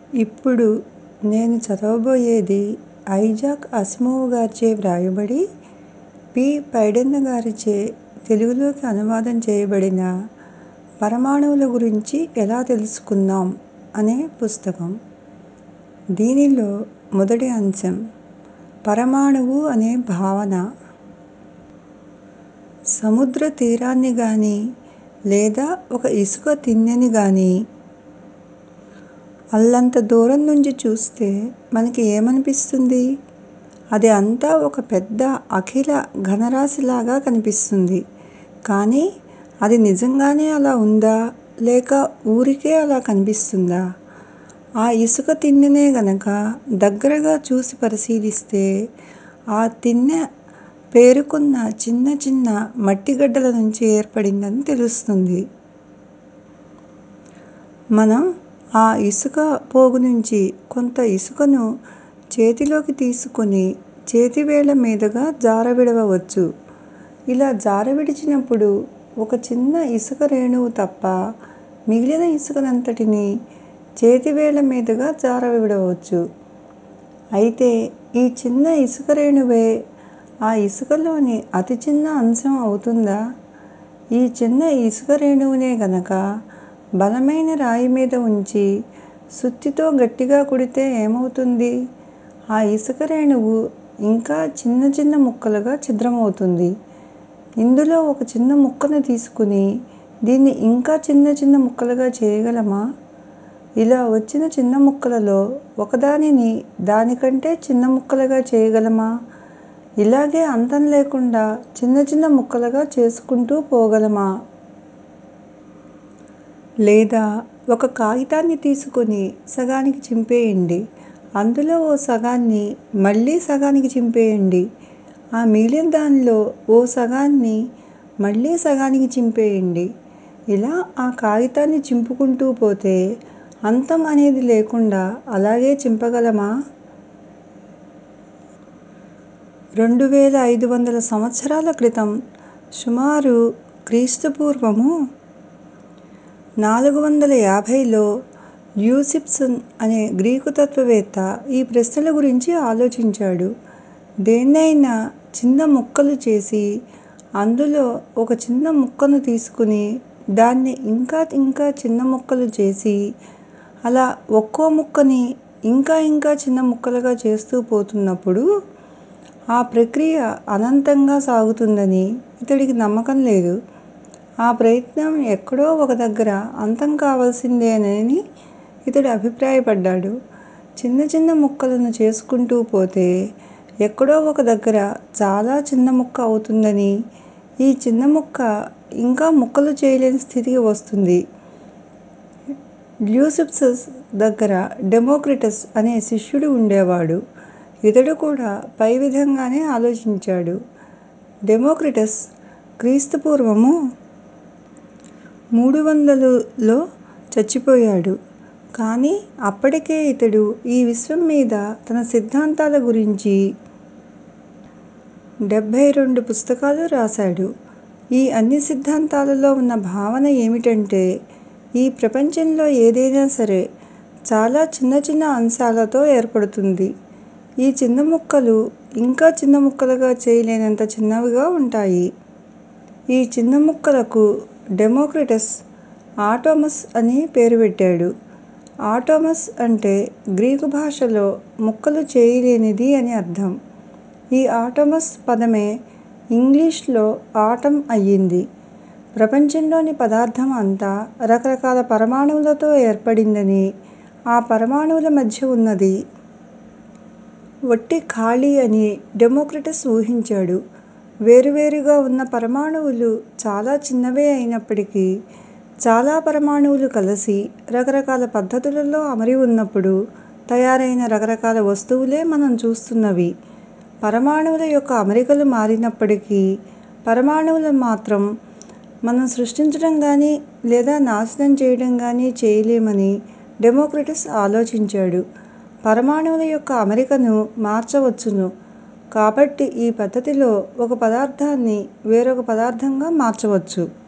ఇప్పుడు నేను చదవబోయేది Isaac Asimov గారిచే వ్రాయబడి పి. పైడన్న గారిచే తెలుగులోకి అనువాదం చేయబడిన 'పరమాణువుల గురించి ఎలా తెలుసుకుందాం' అనే పుస్తకం. దీనిలో మొదటి అంశం 'పరమాణువు అనే భావన' సముద్ర తీరాన్ని గానీ లేదా ఒక ఇసుక తిన్నెని గానీ అల్లంత దూరం నుంచి చూస్తే మనకి ఏమనిపిస్తుంది? అది అంతా ఒక పెద్ద అఖిల ఘనరాశిలాగా కనిపిస్తుంది. కానీ అది నిజంగానే అలా ఉందా లేక ఊరికే అలా కనిపిస్తుందా? ఆ ఇసుక తిన్నెనే గనక దగ్గరగా చూసి పరిశీలిస్తే ఆ తిన్నె పేరుకున్న చిన్న చిన్న మట్టిగడ్డల నుంచి ఏర్పడిందని తెలుస్తుంది. మనం ఆ ఇసుక పోగునుంచి కొంత ఇసుకను చేతిలోకి తీసుకుని చేతివేళ్ళ మీదుగా జారవిడవవచ్చు. ఇలా జారవిడిచినప్పుడు ఒక చిన్న ఇసుక రేణువు తప్ప మిగిలిన ఇసుకనంతటినీ చేతివేళ్ళ మీదుగా జారవిడవచ్చు. అయితే ఈ చిన్న ఇసుక రేణువే ఆ ఇసుకలోని అతి చిన్న అంశం అవుతుందా? ఈ చిన్న ఇసుక రేణువునే గనక బలమైన రాయి మీద ఉంచి సుత్తితో గట్టిగా కొడితే ఏమవుతుంది? ఆ ఇసుక రేణువు ఇంకా చిన్న చిన్న ముక్కలుగా ఛిద్రమవుతుంది. ఇందులో ఒక చిన్న ముక్కను తీసుకుని దీన్ని ఇంకా చిన్న చిన్న ముక్కలుగా చేయగలమా? ఇలా వచ్చిన చిన్న ముక్కలలో ఒకదానిని దానికంటే చిన్న ముక్కలుగా చేయగలమా? ఇలాగే అంతం లేకుండా చిన్న చిన్న ముక్కలుగా చేసుకుంటూ పోగలమా? లేదా ఒక కాగితాన్ని తీసుకుని సగానికి చింపేయండి. అందులో ఓ సగాన్ని మళ్ళీ సగానికి చింపేయండి. ఆ మిగిలిన దానిలో ఓ సగాన్ని మళ్ళీ సగానికి చింపేయండి. ఇలా ఆ కాగితాన్ని చింపుకుంటూ పోతే అంతం అనేది లేకుండా అలాగే చింపగలమా? రెండువేల ఐదు వందల సంవత్సరాల క్రితం సుమారు క్రీస్తుపూర్వము నాలుగు వందల యాభైలో ల్యూసిఫ్సన్ అనే గ్రీకు తత్వవేత్త ఈ ప్రశ్నల గురించి ఆలోచించాడు. దేన్నైనా చిన్న ముక్కలు చేసి అందులో ఒక చిన్న ముక్కను తీసుకుని దాన్ని ఇంకా ఇంకా చిన్న ముక్కలు చేసి అలా ఒక్కో ముక్కని ఇంకా ఇంకా చిన్న ముక్కలుగా చేస్తూ పోతున్నప్పుడు ఆ ప్రక్రియ అనంతంగా సాగుతుందని ఇతడికి నమ్మకం లేదు. ఆ ప్రయత్నం ఎక్కడో ఒక దగ్గర అంతం కావలసిందేనని ఇతడు అభిప్రాయపడ్డాడు. చిన్న చిన్న ముక్కలను చేసుకుంటూ పోతే ఎక్కడో ఒక దగ్గర చాలా చిన్న ముక్క అవుతుందని ఈ చిన్న ముక్క ఇంకా ముక్కలు చేయలేని స్థితికి వస్తుంది. ల్యూసిఫ్సస్ దగ్గర డెమోక్రిటస్ అనే శిష్యుడు ఉండేవాడు. ఇతడు కూడా పై విధంగానే ఆలోచించాడు. డెమోక్రిటస్ క్రీస్తుపూర్వము మూడు వందలులో చచ్చిపోయాడు. కానీ అప్పటికే ఇతడు ఈ విశ్వం మీద తన సిద్ధాంతాల గురించి డెబ్బై రెండు పుస్తకాలు రాశాడు. ఈ అన్ని సిద్ధాంతాలలో ఉన్న భావన ఏమిటంటే ఈ ప్రపంచంలో ఏదైనా సరే చాలా చిన్న చిన్న అంశాలతో ఏర్పడుతుంది. ఈ చిన్న ముక్కలు ఇంకా చిన్న ముక్కలుగా చేయలేనంత చిన్నవిగా ఉంటాయి. ఈ చిన్న ముక్కలకు డెమోక్రిటస్ ఆటోమస్ అని పేరు పెట్టాడు. ఆటోమస్ అంటే గ్రీకు భాషలో ముక్కలు చేయలేనిది అని అర్థం. ఈ ఆటోమస్ పదమే ఇంగ్లీషులో ఆటమ్ అయ్యింది. ప్రపంచంలోని పదార్థం అంతా రకరకాల పరమాణువులతో ఏర్పడిందని ఆ పరమాణువుల మధ్య ఉన్నది వట్టి ఖాళీ అని డెమోక్రిటస్ ఊహించాడు. వేరువేరుగా ఉన్న పరమాణువులు చాలా చిన్నవే అయినప్పటికీ చాలా పరమాణువులు కలసి రకరకాల పద్ధతులలో అమరి ఉన్నప్పుడు తయారైన రకరకాల వస్తువులే మనం చూస్తున్నవి. పరమాణువుల యొక్క అమరికలు మారినప్పటికీ పరమాణువులను మాత్రం మనం సృష్టించడం గానీ లేదా నాశనం చేయడం గానీ చేయలేమని డెమోక్రిటస్ ఆలోచించాడు. పరమాణువుల యొక్క అమరికను మార్చవచ్చును. కాబట్టి ఈ పద్ధతిలో ఒక పదార్థాన్ని వేరొక పదార్థంగా మార్చవచ్చు.